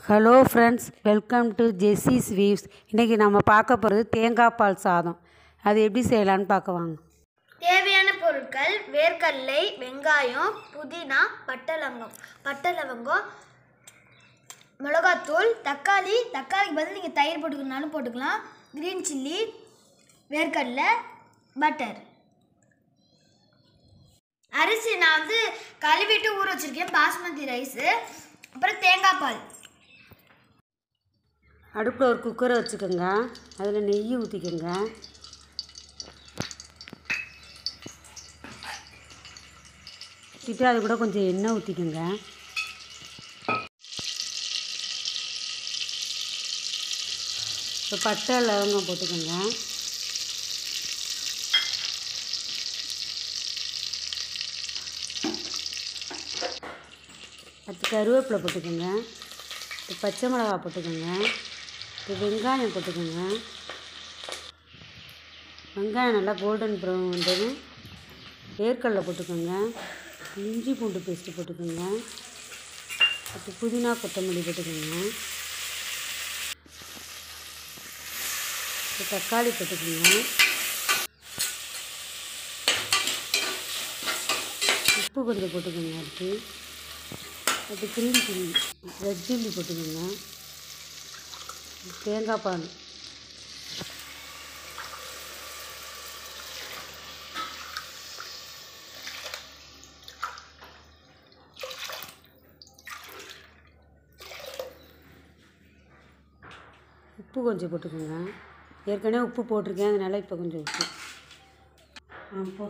hello friends welcome to Jessie's views இன்றைக்கி நம்ம பார்க்க போகிறது தேங்காய் பால் சாதம் அது எப்படி செய்யலான்னு பார்க்க வாங்க தேவையான பொருட்கள் வேர்க்கடலை வெங்காயம் புதினா பட்டை லவங்கம் பட்டை லவங்கம் மிளகாத்தூள் தக்காளி தக்காளிக்கு பதில் நீங்கள் தயிர் போட்டுக்கணுனாலும் போட்டுக்கலாம் க்ரீன் சில்லி வேர்க்கடலை பட்டர் அரிசி நான் வந்து கழுவிட்டு ஊற வச்சுருக்கேன் பாஸ்மதி ரைஸு அப்புறம் தேங்காய் பால் அடுப்பில் ஒரு குக்கரை வச்சுக்கோங்க அதில் நெய் ஊற்றிக்கோங்க ஊற்றிட்டு அது கூட கொஞ்சம் எண்ணெய் ஊற்றிக்கோங்க இப்போ பட்டை லவங்கம் போட்டுக்கோங்க அடுத்து கருவேப்பிலை போட்டுக்கோங்க இப்போ பச்சை மிளகா போட்டுக்கோங்க இப்போ வெங்காயம் போட்டுக்கோங்க வெங்காயம் நல்லா கோல்டன் ப்ரௌன் வந்ததும் வேர்க்கடலை போட்டுக்கோங்க இஞ்சி பூண்டு பேஸ்ட்டு போட்டுக்கோங்க அடுத்து புதினா கொத்தமல்லி போட்டுக்கோங்க இப்போ தக்காளி போட்டுக்கோங்க உப்பு கொஞ்சம் போட்டுக்கோங்க அடுத்து அடுத்து க்ரீன் சில்லி ரெட் சில்லி போட்டுக்கோங்க தேங்காய் பால் உப்பு கொஞ்சம் போட்டுக்கோங்க ஏற்கனவே உப்பு போட்டிருக்கேன் அதனால் இப்போ கொஞ்சம் உப்பு ஆ போ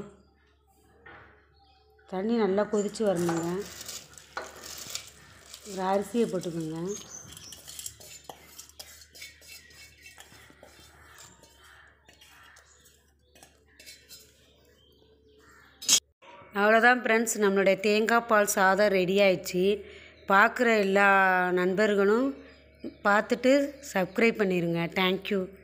தண்ணி நல்லா கொதித்து வரணுங்க ஒரு அரிசியை போட்டுக்கோங்க அவ்வளோதான் ஃப்ரெண்ட்ஸ் நம்மளுடைய தேங்காய் பால் சாதம் ரெடி ஆயிடுச்சு பார்க்குற எல்லா நண்பர்களும் பார்த்துட்டு சப்ஸ்கிரைப் பண்ணிடுங்க தேங்க்யூ